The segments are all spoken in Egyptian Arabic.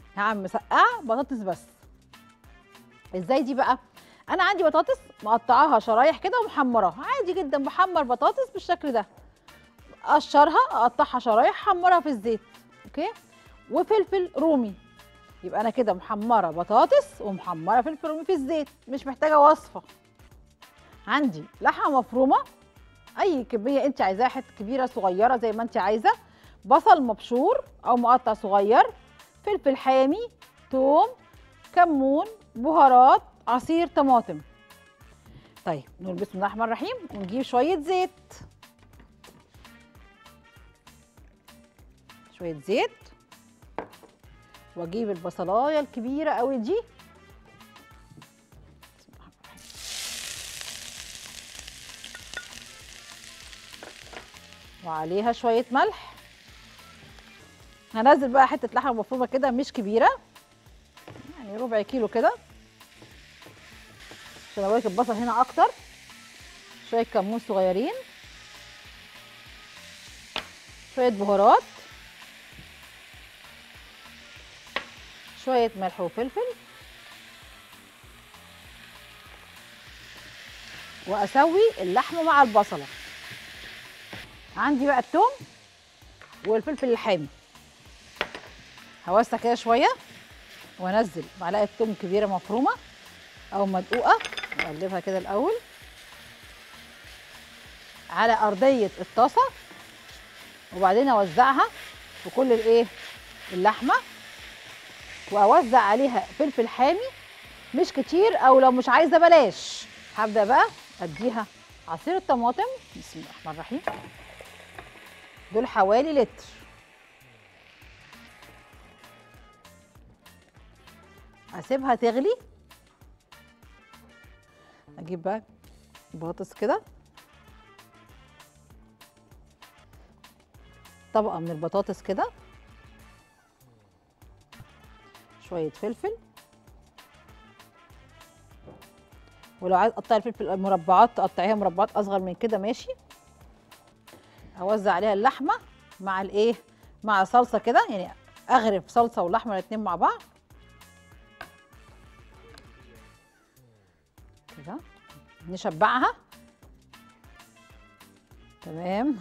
هعمل مسقعه بطاطس بس ازاي دي بقى انا عندي بطاطس مقطعاها شرايح كده ومحمراها عادي جدا بحمر بطاطس بالشكل ده اقشرها اقطعها شرايح احمرها في الزيت اوكي وفلفل رومي يبقى انا كده محمره بطاطس ومحمره فلفل رومي في الزيت مش محتاجه وصفه عندي لحمه مفرومه اي كميه انت عايزاها حته كبيره صغيره زي ما انت عايزه بصل مبشور او مقطع صغير فلفل حامي توم كمون بهارات عصير طماطم طيب نقول بسم الله الرحمن الرحيم ونجيب شويه زيت شويه زيت واجيب البصلايه الكبيره قوي دي بسم الله الرحمن الرحيم. وعليها شويه ملح هنزل بقى حته لحمه مفرومه كده مش كبيره يعني ربع كيلو كده عشان اوريك البصل هنا اكتر شويه كمون صغيرين شويه بهارات شويه ملح وفلفل واسوي اللحمه مع البصله عندي بقى الثوم والفلفل الحامي هوسع كده شويه وانزل معلقه ثوم كبيره مفرومه او مدقوقه واقلبها كده الاول على ارضيه الطاسه وبعدين اوزعها في كل الايه اللحمه واوزع عليها فلفل حامي مش كتير او لو مش عايزه بلاش هبدا بقى اديها عصير الطماطم بسم الله الرحمن الرحيم دول حوالي لتر اسيبها تغلي اجيب بقى بطاطس كده طبقه من البطاطس كده شويه فلفل ولو عايز تقطعي الفلفل مربعات تقطعيها مربعات اصغر من كده ماشي اوزع عليها اللحمه مع الايه مع صلصه كده يعني اغرف صلصه ولحمه الاتنين مع بعض كده نشبعها تمام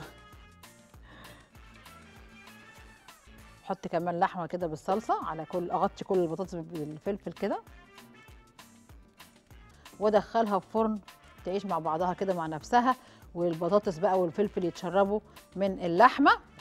احط كمان لحمه كده بالصلصه على كل اغطي كل البطاطس بالفلفل كده وادخلها في فرن تعيش مع بعضها كده مع نفسها والبطاطس بقى والفلفل يتشربوا من اللحمه